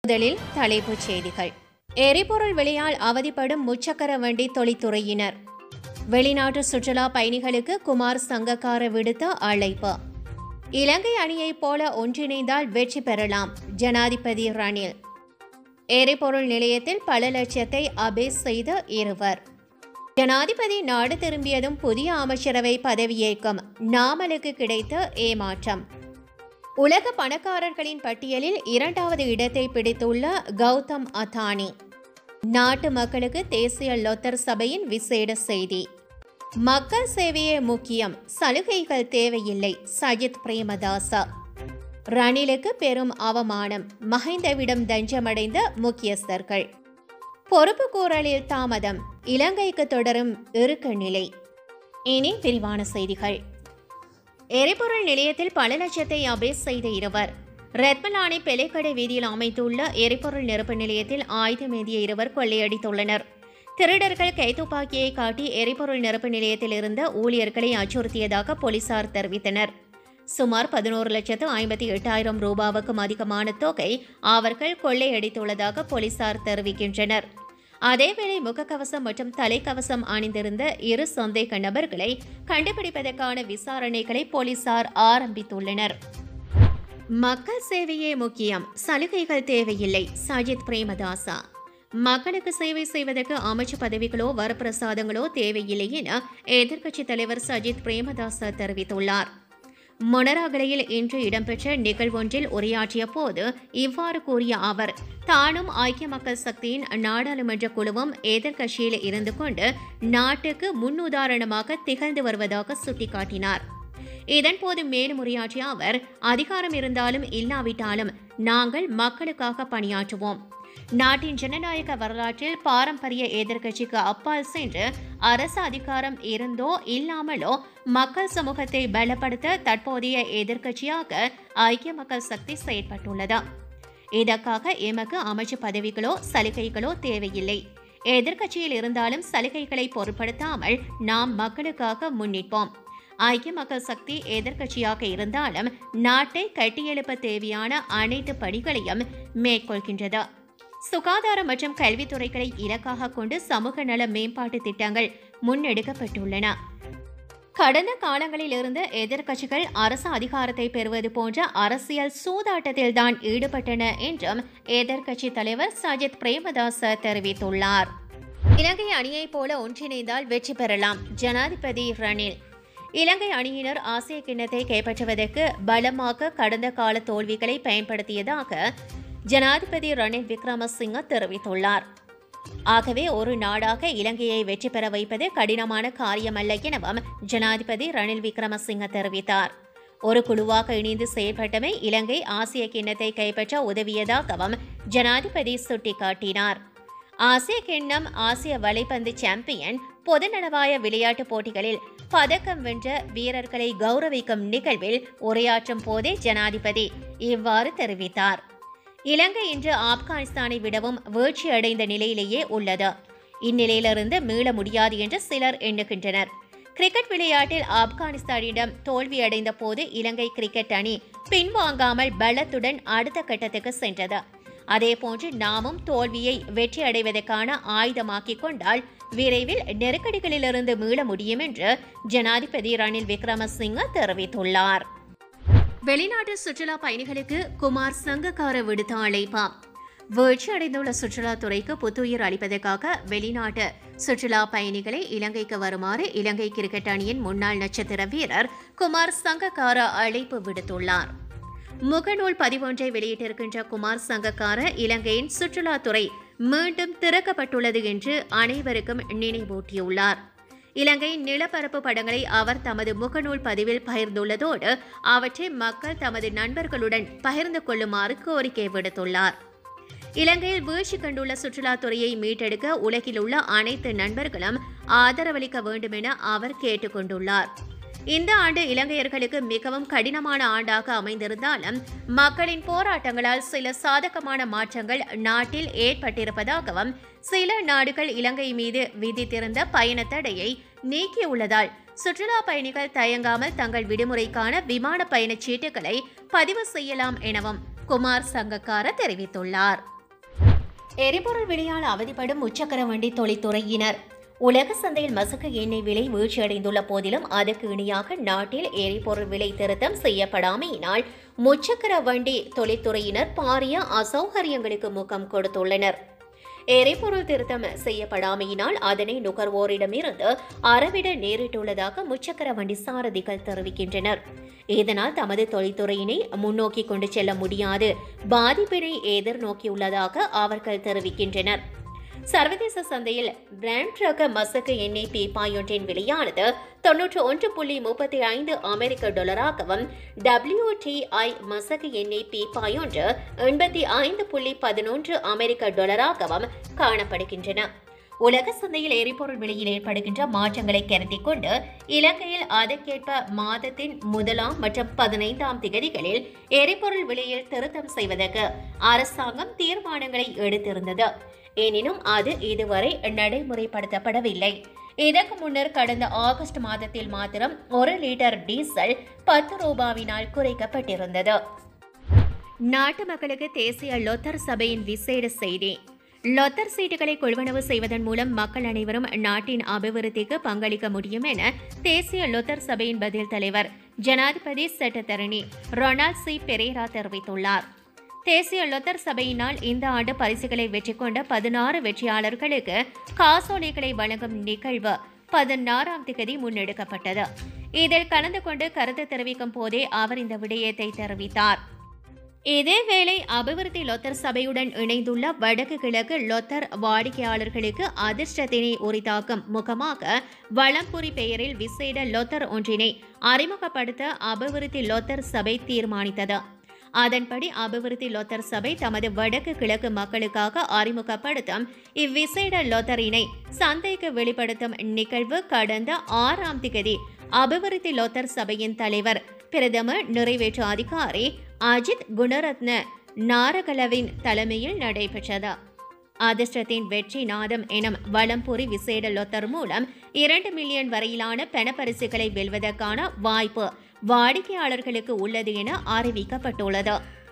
முதலில் தலைப்புச் செய்திகள் எரிபொருள் விலையால் அவதிப்படும் முச்சக்கர வண்டி தொழில்துறையினர் வெளிநாட்டு சுற்றுலா பயணிகளுக்கு குமார் சங்கக்கார விடுத்த அழைப்பு இலங்கை அணியைப் போல ஒன்றிணைந்தால் வெற்றி பெறலாம் ஜனாதிபதி ரணில் எரிபொருள் நிலையத்தில் பல லட்சத்தை அபேஸ் செய்த இருவர் ஜனாதிபதி நாடு திரும்பியதும் புதிய அமைச்சரவை பதவியேற்கும் நாமலுக்கு கிடைத்த ஏமாற்றம் உலக பணக்காரர்களின் பட்டியலில் இரண்டாவது இடத்தை பிடித்துள்ள கௌதம் அதானி நாட்டு மக்களுக்கு தேசிய லொத்தர் சபையின் விசேட செய்தி மக்கள் சேவையே முக்கியம் சலுகைகள் தேவையில்லை சஜித் பிரேமதாசா ரணிலுக்கு பெரும் அவமானம் மஹிந்தவிடம் தஞ்சமடைந்த முக்கியஸ்தர்கள் பொறுப்புக்கூறலில் தாமதம் இலங்கைக்கு தொடரும் இறுக்க நிலை இனி விரிவான செய்திகள் எரிபொருள் நிலையத்தில் பல லட்சத்தை அபேஸ் செய்த இருவர் ரெத்மலானை பெலைக்கடை வீதியில் அமைத்துள்ள எரிபொருள் நிரப்பு நிலையத்தில் ஆயுதமேந்திய இருவர் கொள்ளையடித்துள்ளனர் திருடர்கள் கைத்துப்பாக்கியை காட்டி எரிபொருள் நிரப்பு நிலையத்தில் இருந்த ஊழியர்களை அச்சுறுத்தியதாக போலீசார் தெரிவித்தனர் சுமார் பதினோரு லட்சத்து ஐம்பத்தி எட்டாயிரம் ரூபாவுக்கும் அதிகமான தொகை அவர்கள் கொள்ளையடித்துள்ளதாக போலீசார் தெரிவிக்கின்றனர் அதேவேளை முகக்கவசம் மற்றும் தலைக்கவசம் அணிந்திருந்த இரு சந்தேக நபர்களை கண்டுபிடிப்பதற்கான விசாரணைகளை போலீசார் ஆரம்பித்துள்ளனர் மக்கள் சேவையே முக்கியம் சலுகைகள் தேவையில்லை சஜித் பிரேமதாசா மக்களுக்கு சேவை செய்வதற்கு அமைச்சு பதவிகளோ வரப்பிரசாதங்களோ தேவையில்லை என எதிர்க்கட்சித் தலைவர் சஜித் பிரேமதாசா தெரிவித்துள்ளார் மொனராகலையில் இன்று இடம்பெற்ற நிகழ்வொன்றில் உரையாற்றிய போது இவ்வாறு கூறிய அவர் தானும் ஐக்கிய மக்கள் சக்தியின் நாடாளுமன்ற குழுவும் எதிர்க்கட்சியில் இருந்து கொண்டு நாட்டுக்கு முன்னுதாரணமாக திகழ்ந்து வருவதாக சுட்டிக்காட்டினார் இதன்போது மேலும் உரையாற்றிய அவர் அதிகாரம் இருந்தாலும் இல்லாவிட்டாலும் நாங்கள் மக்களுக்காக பணியாற்றுவோம் நாட்டின் ஜனநாயக வரலாற்றில் பாரம்பரிய எதிர்க்கட்சிக்கு அப்பால் சென்று அரசு அதிகாரம் இருந்தோ இல்லாமலோ மக்கள் சமூகத்தை பலப்படுத்த தற்போதைய எதிர்க்கட்சியாக ஐக்கிய மக்கள் சக்தி செயற்பட்டுள்ளது இதற்காக எமக்கு அமைச்சு பதவிகளோ சலுகைகளோ தேவையில்லை எதிர்க்கட்சியில் இருந்தாலும் சலுகைகளை பொருட்படுத்தாமல் நாம் மக்களுக்காக முன்னிற்போம் ஐக்கிய மக்கள் சக்தி எதிர்க்கட்சியாக இருந்தாலும் நாட்டை கட்டியெழுப்ப தேவையான அனைத்து பணிகளையும் மேற்கொள்கின்றது சுகாதாரம் மற்றும் கல்வித்துறைகளை இலக்காக கொண்டு சமூக நல மேம்பாட்டு திட்டங்கள் முன்னெடுக்கப்பட்டுள்ளன கடந்த காலங்களில் இருந்து எதிர்க்கட்சிகள் அரசு அதிகாரத்தை பெறுவது போன்ற அரசியல் சூதாட்டத்தில்தான் ஈடுபட்டன என்றும் எதிர்க்கட்சி தலைவர் சஜித் பிரேமதாச தெரிவித்துள்ளார் இலங்கை அணியைப் போல ஒன்றிணைந்தால் வெற்றி பெறலாம் ஜனாதிபதி ரணில் இலங்கை அணியினர் ஆசிய கிண்ணத்தை கைப்பற்றுவதற்கு பலமாக கடந்த கால தோல்விகளை பயன்படுத்தியதாக ஜனாதிபதி ரணில் விக்ரமசிங்க தெரிவித்துள்ளார் ஆகவே ஒரு நாடாக இலங்கையை வெற்றி பெற வைப்பது கடினமான காரியமல்ல எனவும் ஜனாதிபதி ரணில் விக்ரமசிங்க தெரிவித்தார் ஒரு குழுவாக இணைந்து செயல்பட்டமை இலங்கை ஆசிய கிண்ணத்தை கைப்பற்ற உதவியதாகவும் ஜனாதிபதி சுட்டிக்காட்டினார் ஆசிய கிண்ணம் ஆசிய வலைப்பந்து சாம்பியன் பொதுநலவாய விளையாட்டுப் போட்டிகளில் பதக்கம் வென்ற வீரர்களை கௌரவிக்கும் நிகழ்வில் உரையாற்றும் போதே ஜனாதிபதி இவ்வாறு தெரிவித்தார் இலங்கை இன்று ஆப்கானிஸ்தானை விடவும் வீழ்ச்சியடைந்த நிலையிலேயே உள்ளது இந்நிலையிலிருந்து மீள முடியாது என்று சிலர் எண்ணுகின்றனர் கிரிக்கெட் விளையாட்டில் ஆப்கானிஸ்தானிடம் தோல்வியடைந்த போது இலங்கை கிரிக்கெட் அணி பின்வாங்காமல் பலத்துடன் அடுத்த கட்டத்துக்கு சென்றது அதேபோன்று நாமும் தோல்வியை வெற்றி அடைவதற்கான ஆயுதமாக்கிக் கொண்டால் விரைவில் நெருக்கடிகளிலிருந்து மீள முடியும் என்று ஜனாதிபதி ரணில் விக்ரமசிங்க தெரிவித்துள்ளார் வெளிநாட்டு சுற்றுலா பயணிகளுக்கு குமார் சங்கக்கார விடுத்த அழைப்பா வீழ்ச்சி அடைந்துள்ள சுற்றுலாத்துறைக்கு புத்துயிர் அளிப்பதற்காக வெளிநாட்டு சுற்றுலா பயணிகளை இலங்கைக்கு வருமாறு இலங்கை கிரிக்கெட் அணியின் முன்னாள் நட்சத்திர வீரர் குமார் சங்கக்கார அழைப்பு விடுத்துள்ளார் முகநூல் பதிவொன்றை வெளியிட்டிருக்கின்ற குமார் சங்கக்கார இலங்கையின் சுற்றுலாத்துறை மீண்டும் திறக்கப்பட்டுள்ளது என்று அனைவருக்கும் நினைவூட்டியுள்ளார் இலங்கை நிலப்பரப்பு படங்களை அவர் தமது முகநூல் பதிவில் பகிர்ந்துள்ளதோடு அவற்றை மக்கள் தமது நண்பர்களுடன் பகிர்ந்து கொள்ளுமாறு கோரிக்கை விடுத்துள்ளார் இலங்கையில் வீழ்ச்சி கண்டுள்ள சுற்றுலாத்துறையை மீட்டெடுக்க உலகில் உள்ள அனைத்து நண்பர்களும் ஆதரவளிக்க வேண்டும் என அவர் கேட்டுக்கொண்டுள்ளார் இந்த ஆண்டு இலங்கையர்களுக்கு மிகவும் கடினமான ஆண்டாக அமைந்திருந்தாலும் மக்களின் போராட்டங்களால் சில சாதகமான மாற்றங்கள் நாட்டில் ஏற்பட்டிருப்பதாகவும் சில நாடுகள் இலங்கை மீது விதித்திருந்த பயண தடையை நீக்கியுள்ளதால் சுற்றுலா பயணிகள் தயங்காமல் தங்கள் விடுமுறைக்கான விமான பயணச் சீட்டுகளை பதிவு செய்யலாம் எனவும் குமார் சங்கக்கார தெரிவித்துள்ளார் எரிபொருள் விலையால் அவதிப்படும் முச்சக்கர வண்டி தொழில்துறையினர் உலக சந்தையில் மசக்கு எண்ணெய் விலை வீழ்ச்சியடைந்துள்ள போதிலும் அதற்கு இணையாக நாட்டில் எரிபொருள் விலை திருத்தம் செய்யப்படாமையினால் முச்சக்கர வண்டி தொழில்துறையினர் பாரிய அசௌகரியங்களுக்கு முகம் கொடுத்துள்ளனர் எரிபொருள் திருத்தம் செய்யப்படாமையினால் அதனை நுகர்வோரிடமிருந்து அறவிட நேரிட்டுள்ளதாக முச்சக்கர வண்டி சாரதிகள் தெரிவிக்கின்றனர் இதனால் தமது தொழில்துறையினை முன்னோக்கி கொண்டு செல்ல முடியாது பாதிப்பினை எதிர்நோக்கியுள்ளதாக அவர்கள் தெரிவிக்கின்றனர் சர்வதேச சந்தையில் பிராண்ட் ரக மசக்கு எண்ணெய் பீப்பாயொன்றின் விலையானது தொன்னூற்று ஒன்று புள்ளி முப்பத்தி ஐந்து அமெரிக்க டாலராகவும் டபிள்யூடிஐ மசக்கு எண்ணெய் பீப்பாயொன்று எண்பத்தி ஐந்து புள்ளி பதினொன்று அமெரிக்க டாலராகவும் காணப்படுகின்றன உலக சந்தையில் எரிபொருள் விலையில் ஏற்படுகின்ற மாற்றங்களை கருத்தில் கொண்டு இலங்கையில் அதற்கேற்ப மாதத்தின் முதலாம் மற்றும் பதினைந்தாம் திகதிகளில் எரிபொருள் விலையில் திருத்தம் செய்வதற்கு அரசாங்கம் தீர்மானங்களை எடுத்திருந்தது எனினும் அது இதுவரை நடைமுறைப்படுத்தப்படவில்லை இதற்கு முன்னர் கடந்த ஆகஸ்ட் மாதத்தில் மாத்திரம் ஒரு லிட்டர் டீசல் பத்து ரூபாவினால் குறைக்கப்பட்டிருந்தது நாட்டு மக்களுக்கு தேசிய லொத்தர் சபையின் விசேட செய்தி லொத்தர் சீட்டுகளை கொள்வனவு செய்வதன் மூலம் மக்கள் அனைவரும் நாட்டின் அபிவிருத்திக்கு பங்களிக்க முடியும் என தேசிய லொத்தர் சபையின் பதில் தலைவர் ஜனாதிபதி சட்டத்தரணி ரொனால்ட் சி பெரேரா தெரிவித்துள்ளார் தேசிய லொத்தர் சபையினால் இந்த ஆண்டு பரிசுகளை வெற்றி கொண்ட பதினாறு வெற்றியாளர்களுக்கு காசோலைகளை வழங்கும் நிகழ்வு பதினாறாம் திகதி முன்னெடுக்கப்பட்டது இதில் கலந்து கொண்டு கருத்து தெரிவிக்கும் போதே அவர் இந்த விடயத்தை தெரிவித்தார் இதேவேளை அபிவிருத்தி லொத்தர் சபையுடன் இணைந்துள்ள வடக்கு கிழக்கு லொத்தர் வாடிக்கையாளர்களுக்கு அதிர்ஷ்டத்தினை உரித்தாக்கும் முகமாக வளம்புரி பெயரில் விசேட லொத்தர் ஒன்றினை அறிமுகப்படுத்த அபிவிருத்தி லொத்தர் சபை தீர்மானித்தது அதன்படி அபிவிருத்தி லொத்தர் சபை தமது வடக்கு கிழக்கு மக்களுக்காக அறிமுகப்படுத்தும் இவ்விசேட லொத்தரினை சந்தைக்கு வெளிப்படுத்தும் நிகழ்வு கடந்த ஆறாம் திகதி அபிவிருத்தி லொத்தர் சபையின் தலைவர் பிரதம நிறைவேற்று அதிகாரி அஜித் குணரத்ன நாரகலவின் தலைமையில் நடைபெற்றது அதிர்ஷ்டத்தின் வெற்றி நாதம் எனும் வளம்புரி விசேட லொத்தர் மூலம் இரண்டு மில்லியன் வரையிலான பணப்பரிசுகளை வெல்வதற்கான வாய்ப்பு வாடிக்கையாளர்களுக்கு உள்ளது என அறிவிக்கப்பட்டுள்ளது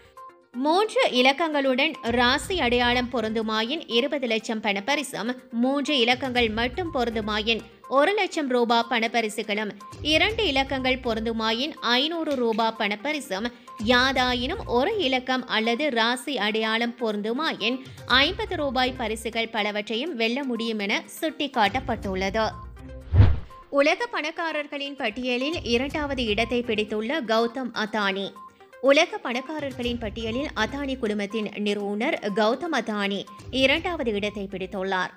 மூன்று இலக்கங்களுடன் ராசி அடையாளம் பொருந்துமாயின் இருபது லட்சம் பணப்பரிசும் மூன்று இலக்கங்கள் மட்டும் பொருந்துமாயின் ஒரு லட்சம் ரூபாய் பணப்பரிசுகளும் இரண்டு இலக்கங்கள் பொருந்துமாயின் ஐநூறு ரூபாய் பணப்பரிசும் யாதாயினும் ஒரு இலக்கம் அல்லது ராசி அடையாளம் பொருந்துமாயின் ஐம்பது ரூபாய் பரிசுகள் பலவற்றையும் வெல்ல முடியும் என சுட்டிக்காட்டப்பட்டுள்ளது உலக பணக்காரர்களின் பட்டியலில் இரண்டாவது இடத்தை பிடித்துள்ள கௌதம் அதானி உலக பணக்காரர்களின் பட்டியலில் அதானி குடும்பத்தின் நிறுவனர் கௌதம் அதானி இரண்டாவது இடத்தை பிடித்துள்ளார்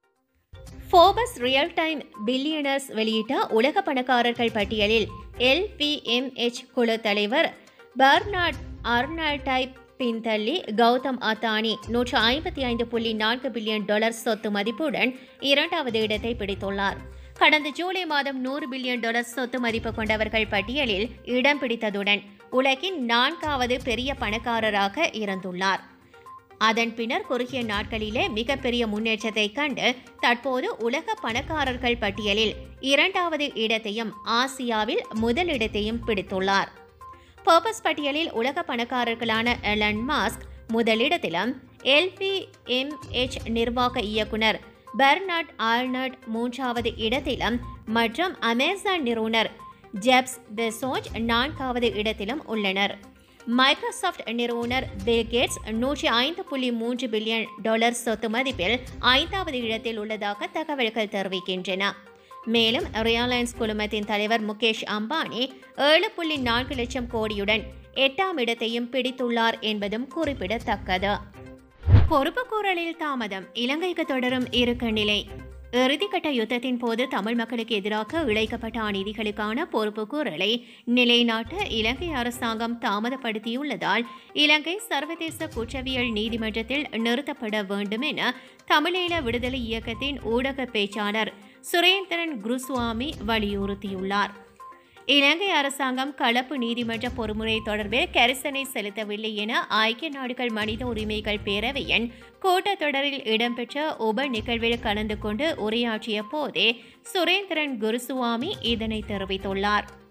ஃபோபஸ் ரியல் டைம் பில்லியனர்ஸ் வெளியிட்ட உலக பணக்காரர்கள் பட்டியலில் எல்பிஎம்ஹெச் குழு தலைவர் பர்னாட் அர்னால்டை பின்தள்ளி கௌதம் அத்தானி நூற்று ஐம்பத்தி ஐந்து புள்ளி நான்கு பில்லியன் டாலர் சொத்து மதிப்புடன் இரண்டாவது இடத்தை பிடித்துள்ளார் கடந்த ஜூலை மாதம் நூறு பில்லியன் டாலர் சொத்து மதிப்பு கொண்டவர்கள் பட்டியலில் இடம் பிடித்ததுடன் உலகின் நான்காவது பெரிய பணக்காரராக இருந்துள்ளார் அதன் பின்னர் குறுகிய நாட்களிலே மிகப்பெரிய முன்னேற்றத்தை கண்டு தற்போது உலக பணக்காரர்கள் பட்டியலில் இரண்டாவது இடத்தையும் ஆசியாவில் முதலிடத்தையும் பிடித்துள்ளார் பர்பஸ் பட்டியலில் உலக பணக்காரர்களான எலன் மாஸ்க் முதலிடத்திலும் எல்பிஎம்ஹெச் நிர்வாக இயக்குனர் பெர்னாட் ஆல்னட் மூன்றாவது இடத்திலும் மற்றும் அமேசான் நிறுவனர் ஜெப்ஸ் பெசோஜ் நான்காவது இடத்திலும் உள்ளனர் மைக்ரோசாஃப்ட் நிறுவனர் பில் கேட்ஸ் நூற்றி ஐந்து புள்ளி மூன்று பில்லியன் டாலர் சொத்து மதிப்பில் ஐந்தாவது இடத்தில் உள்ளதாக தகவல்கள் தெரிவிக்கின்றன மேலும் ரிலையன்ஸ் குழுமத்தின் தலைவர் முகேஷ் அம்பானி ஏழு புள்ளி நான்கு லட்சம் கோடியுடன் எட்டாம் இடத்தையும் பிடித்துள்ளார் என்பதும் குறிப்பிடத்தக்கது பொறுப்புக்கூறலில் தாமதம் இலங்கைக்கு தொடரும் இறுக்க நிலை இறுதிக்கட்ட யுத்தத்தின் போது தமிழ் மக்களுக்கு எதிராக இழைக்கப்பட்ட அநீதிகளுக்கான பொறுப்புக்கூறலை நிலைநாட்ட இலங்கை அரசாங்கம் தாமதப்படுத்தியுள்ளதால் இலங்கை சர்வதேச குற்றவியல் நீதிமன்றத்தில் நிறுத்தப்பட வேண்டும் என தமிழீழ விடுதலை இயக்கத்தின் ஊடக பேச்சாளர் சுரேந்திரன் குருசுவாமி வலியுறுத்தியுள்ளார் இலங்கை அரசாங்கம் கலப்பு நீதிமன்ற பொறுமுறை தொடர்பில் கரிசனை செலுத்தவில்லை என ஐக்கிய நாடுகள் மனித உரிமைகள் பேரவையின் கூட்டத்தொடரில் இடம்பெற்ற உப நிகழ்வில் கலந்து கொண்டு உரையாற்றிய போதே சுரேந்திரன் குருசுவாமி இதனை தெரிவித்துள்ளார்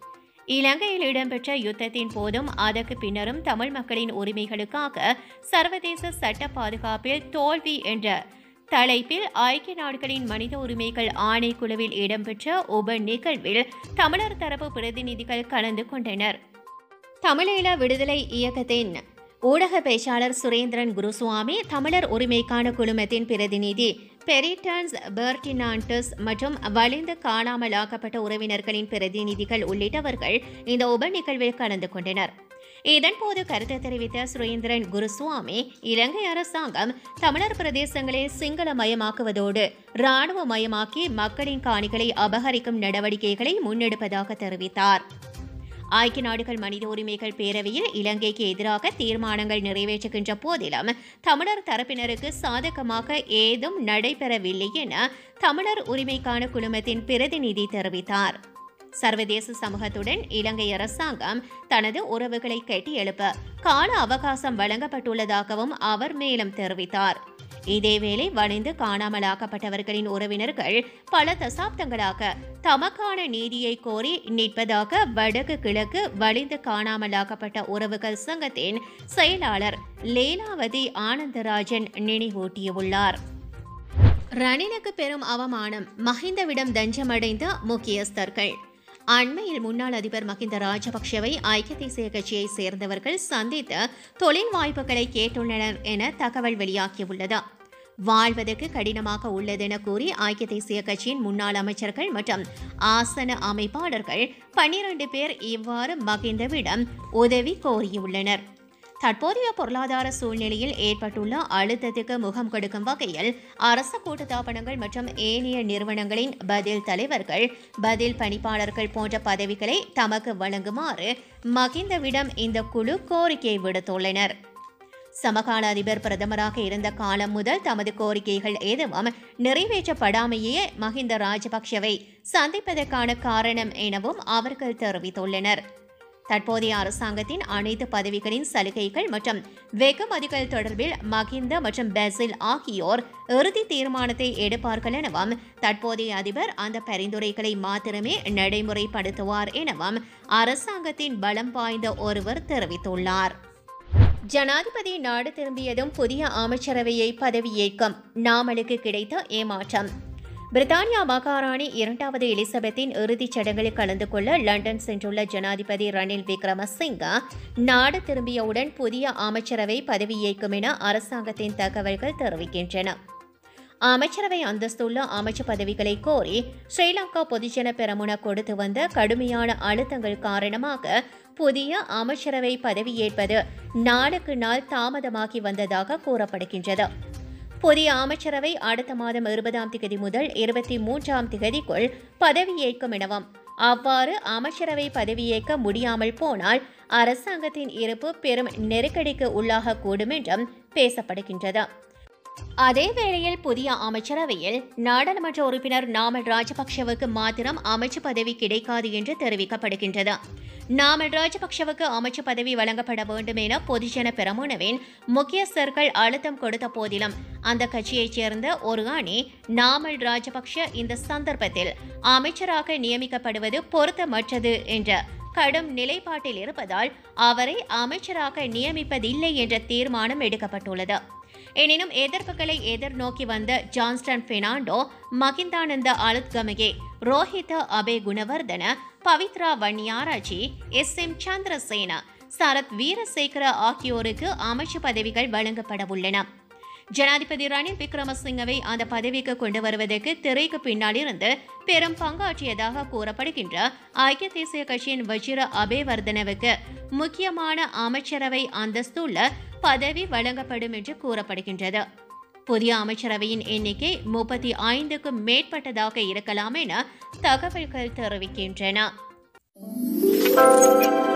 இலங்கையில் இடம்பெற்ற யுத்தத்தின் போதும் அதற்கு பின்னரும் தமிழ் மக்களின் உரிமைகளுக்காக சர்வதேச சட்ட பாதுகாப்பில் தோல்வி என்ற தலைப்பில் ஐக்கிய நாடுகளின் மனித உரிமைகள் ஆணைக்குழுவில் இடம்பெற்ற உப நிகழ்வில் தமிழர் தரப்பு பிரதிநிதிகள் கலந்து கொண்டனர் தமிழீழ விடுதலை இயக்கத்தின் ஊடக பேச்சாளர் சுரேந்திரன் குருசுவாமி தமிழர் உரிமைக்கான குழுமத்தின் பிரதிநிதி பெரிட்டன்ஸ் பெர்டினாண்டஸ் மற்றும் வலிந்து காணாமலாக்கப்பட்ட உறவினர்களின் பிரதிநிதிகள் உள்ளிட்டவர்கள் இந்த உப நிகழ்வில் கலந்து கொண்டனர் இதன்போது கருத்து தெரிவித்த சுரேந்திரன் குருசுவாமி இலங்கை அரசாங்கம் தமிழர் பிரதேசங்களை சிங்களமயமாக்குவதோடு இராணுவமயமாக்கி மக்களின் காணிகளை அபகரிக்கும் நடவடிக்கைகளை முன்னெடுப்பதாக தெரிவித்தார் ஐக்கிய நாடுகள் மனித உரிமைகள் பேரவையில் இலங்கைக்கு எதிராக தீர்மானங்கள் நிறைவேற்றுகின்ற போதிலும் தமிழர் தரப்பினருக்கு சாதகமாக ஏதும் நடைபெறவில்லை என தமிழர் உரிமைக்கான குழுமத்தின் பிரதிநிதி தெரிவித்தார் சர்வதேச சமூகத்துடன் இலங்கை அரசாங்கம் தனது உறவுகளை கட்டியெழுப்ப கால அவகாசம் வழங்கப்பட்டுள்ளதாகவும் அவர் மேலும் தெரிவித்தார் இதேவேளை வலிந்து காணாமலாக்கப்பட்டவர்களின் உறவினர்கள் பல தசாப்தங்களாக தமக்கான நீதியை கோரி நிற்பதாக வடக்கு கிழக்கு வலிந்து காணாமலாக்கப்பட்ட உறவுகள் சங்கத்தின் செயலாளர் லீலாவதி ஆனந்தராஜன் நினைவூட்டியுள்ளார் ரணிலுக்கு பெரும் அவமானம் மஹிந்தவிடம் தஞ்சமடைந்த முக்கியஸ்தர்கள் அண்மையில் முன்னாள் அதிபர் மஹிந்த ராஜபக்ஷவை ஐக்கிய தேசிய கட்சியை சேர்ந்தவர்கள் சந்தித்து தொழில் வாய்ப்புகளை கேட்டுள்ளனர் என தகவல் வெளியாகியுள்ளது வாழ்வதற்கு கடினமாக உள்ளதென கூறி ஐக்கிய தேசிய கட்சியின் முன்னாள் அமைச்சர்கள் மற்றும் ஆசன அமைப்பாளர்கள் பன்னிரண்டு பேர் இவ்வாறு மகிந்தவிடம் உதவி கோரியுள்ளனர் தற்போதைய பொருளாதார சூழ்நிலையில் ஏற்பட்டுள்ள அழுத்தத்துக்கு முகம் கொடுக்கும் வகையில் அரசு கூட்டுத்தாபனங்கள் மற்றும் ஏனைய நிறுவனங்களின் பதில் தலைவர்கள் பதில் பணிப்பாளர்கள் போன்ற பதவிகளை தமக்கு வழங்குமாறு மகிந்தவிடம் இந்த குழு கோரிக்கை விடுத்துள்ளனர் சமகால அதிபர் பிரதமராக இருந்த காலம் முதல் தமது கோரிக்கைகள் எதுவும் நிறைவேற்றப்படாமையே மஹிந்த ராஜபக்ஷவை சந்திப்பதற்கான காரணம் எனவும் அவர்கள் தெரிவித்துள்ளனர் தற்போதைய அரசாங்கத்தின் அனைத்து பதவிகளின் சலுகைகள் மற்றும் வெகுமதிகள் தொடர்பில் மகிந்த மற்றும் பெசில் ஆகியோர் இறுதி தீர்மானத்தை எடுப்பார்கள் எனவும் தற்போதைய அதிபர் அந்த பரிந்துரைகளை மாத்திரமே நடைமுறைப்படுத்துவார் எனவும் அரசாங்கத்தின் பலம் வாய்ந்த ஒருவர் தெரிவித்துள்ளார் ஜனாதிபதி நாடு திரும்பியதும் புதிய அமைச்சரவையை பதவியேற்கும் நாமலுக்கு கிடைத்த ஏமாற்றம் பிரித்தானியா மகாராணி இரண்டாவது எலிசபெத்தின் இறுதிச் சடங்கில் கலந்து கொள்ள லண்டன் சென்றுள்ள ஜனாதிபதி ரணில் விக்ரமசிங்க நாடு திரும்பியவுடன் புதிய அமைச்சரவை பதவியேற்கும் என அரசாங்கத்தின் தகவல்கள் தெரிவிக்கின்றன அமைச்சரவை அந்தஸ்துள்ள அமைச்சு பதவிகளை கோரி ஸ்ரீலங்கா பொதுஜன பெரமுன கொடுத்து வந்த கடுமையான அழுத்தங்கள் காரணமாக புதிய அமைச்சரவை பதவியேற்பது நாளுக்கு நாள் தாமதமாகி வந்ததாக கூறப்படுகின்றது புதிய அமைச்சரவை அடுத்த மாதம் இருபதாம் திகதி முதல் இருபத்தி மூன்றாம் திகதிக்குள் பதவியேற்கும் எனவும் அவ்வாறு அமைச்சரவை பதவியேற்க முடியாமல் போனால் அரசாங்கத்தின் இருப்பு பெரும் நெருக்கடிக்கு உள்ளாகக்கூடும் என்றும் பேசப்படுகின்றது அதே வேளையில் புதிய அமைச்சரவையில் நாடாளுமன்ற உறுப்பினர் நாமல் ராஜபக்ஷவுக்கு மாத்திரம் அமைச்சு பதவி கிடைக்காது என்று தெரிவிக்கப்படுகின்றது நாமல் ராஜபக்ஷவுக்கு அமைச்சு பதவி வழங்கப்பட வேண்டும் என பொதுஜன பெரமுனவின் முக்கியஸ்தர்கள் அழுத்தம் கொடுத்த போதிலும் அந்த கட்சியைச் சேர்ந்த ஒரு அணி நாமல் ராஜபக்ஷ இந்த சந்தர்ப்பத்தில் அமைச்சராக நியமிக்கப்படுவது பொருத்தமற்றது என்ற கடும் நிலைப்பாட்டில் இருப்பதால் அவரை அமைச்சராக நியமிப்பதில்லை என்ற தீர்மானம் எடுக்கப்பட்டுள்ளது எனினும் எதிர்ப்புகளை எதிர்நோக்கி வந்த Johnston Fernando Mahindananda Aluthgamage Rohitha Abeygunawardena Pavithra Wanniarachchi S M Chandrasena Sarath Weerasekara ஆகியோருக்கு அமைச்சு பதவிகள் வழங்கப்பட உள்ளன ஜனாதிபதி ரணில் விக்ரமசிங்கவை அந்த பதவிக்கு கொண்டு வருவதற்கு திரைக்கு பின்னால் இருந்து பெரும் பங்காற்றியதாக கூறப்படுகின்ற ஐக்கிய தேசிய கட்சியின் வஜிர அபேவர்தனவுக்கு முக்கியமான அமைச்சரவை அந்தஸ்துள்ள பதவி வழங்கப்படும் என்று கூறப்படுகின்றது புதிய அமைச்சரவையின் எண்ணிக்கை முப்பத்தி ஐந்துக்கும் மேற்பட்டதாக இருக்கலாம் என தகவல்கள் தெரிவிக்கின்றன